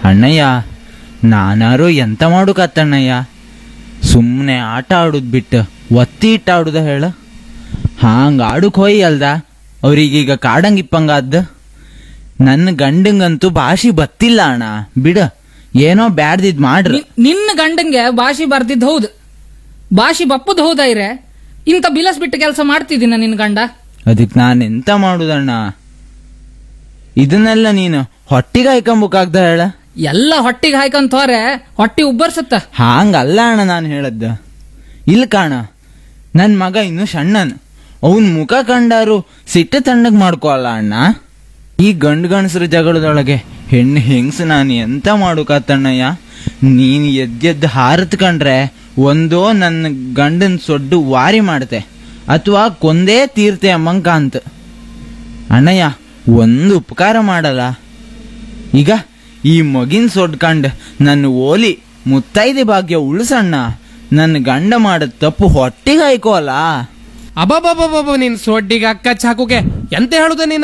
ಅಣ್ಣಯ್ಯ ನಾನಾರು ಎಂತ ಮಾಡುಕತ್ತಣ್ಣಯ್ಯ ಸುಮ್ಮನೆ ಆಟ ಆಡುದ್ ಬಿಟ್ಟು ಒತ್ತಿ ಇಟ್ಟ ಆಡುದ ಹೇಳ ಹಾಂಗ ಆಡುಕ್ ಹೋಯ್ ಅಲ್ದ ಅವ್ರಿಗೀಗ ಕಾಡಂಗಿಪ್ಪಂಗಾದ್ದ ನನ್ನ ಗಂಡಂಗಂತೂ ಭಾಷೆ ಬತ್ತಿಲ್ಲ ಅಣ್ಣ ಬಿಡ ಏನೋ ಬ್ಯಾಡ್ದಿದ್ ಮಾಡ್ರಿ ನಿ- ನಿನ್ನ ಗಂಡಂಗೆ ಭಾಷೆ ಬರ್ದಿದ್ ಹೌದು ಭಾಷೆ ಬಪ್ಪದ್ ಹೌದಾಯ್ರೆ ಇಂಥ ಬಿಲಸ್ ಬಿಟ್ಟು ಕೆಲಸ ಮಾಡ್ತಿದ್ದೀನ ನಿನ್ ಗಂಡ ಅದಕ್ಕೆ ನಾನು ಎಂತ ಮಾಡುದಣ್ಣ ಇದನ್ನೆಲ್ಲ ನೀನು ಹೊಟ್ಟಿಗೆ ಹಾಯ್ಕೊಂಬುಕಾಗ್ದ ಹೇಳ ಎಲ್ಲ ಹೊಟ್ಟಿಗೆ ಹಾಯ್ಕೊಂತ ಹೋರೆ ಹೊಟ್ಟಿ ಉಬ್ಬರ್ಸತ್ತ ಹಾಂಗಲ್ಲ ಅಣ್ಣ ನಾನು ಹೇಳದ್ದ ಇಲ್ಲ ಕಾಣ ನನ್ ಮಗ ಇನ್ನು ಸಣ್ಣನ್ ಅವನ್ ಮುಖ ಕಂಡಾರು ಸಿಟ್ಟು ತಣ್ಣಗ್ ಮಾಡ್ಕೋಲ್ಲ ಅಣ್ಣ ಈ ಗಂಡ್ ಗಂಡಸ್ರ ಜಗಳದೊಳಗೆ ಹೆಣ್ಣು ಹೆಂಗ್ಸ ನಾನು ಎಂತ ಮಾಡುಕತ್ತಣ್ಣಯ್ಯ ನೀನ್ ಎದ್ದೆದ್ದು ಹಾರತ್ ಕಂಡ್ರೆ ಒಂದೋ ನನ್ನ ಗಂಡನ್ ಸೊಡ್ಡು ವಾರಿ ಮಾಡ್ತೆ ಅಥವಾ ಕೊಂದೇ ತೀರ್ತೆ ಅಮ್ಮಂಗ್ ಕಾಂತ ಅಣ್ಣಯ್ಯ ಒಂದು ಉಪಕಾರ ಮಾಡಲ್ಲ ಈಗ ಈ ಮಗಿನ್ ಸೊಡ್ಕಂಡ್ ನನ್ನ ಓಲಿ ಮುತ್ತೈದೆ ಭಾಗ್ಯ ಉಳ್ಸಣ್ಣ ನನ್ನ ಗಂಡ ಮಾಡದ್ ತಪ್ಪು ಹೊಟ್ಟಿಗೆ ಹಾಯ್ಕೋಲ್ಲ ಅಬಾಬಾಬಾಬಾ ನಿನ್ ಸೊಡ್ಡಿಗೆ ಅಕ್ಕ ಚಾಕುಗೆ ಎಂತ ಹೇಳುದ ನೀನ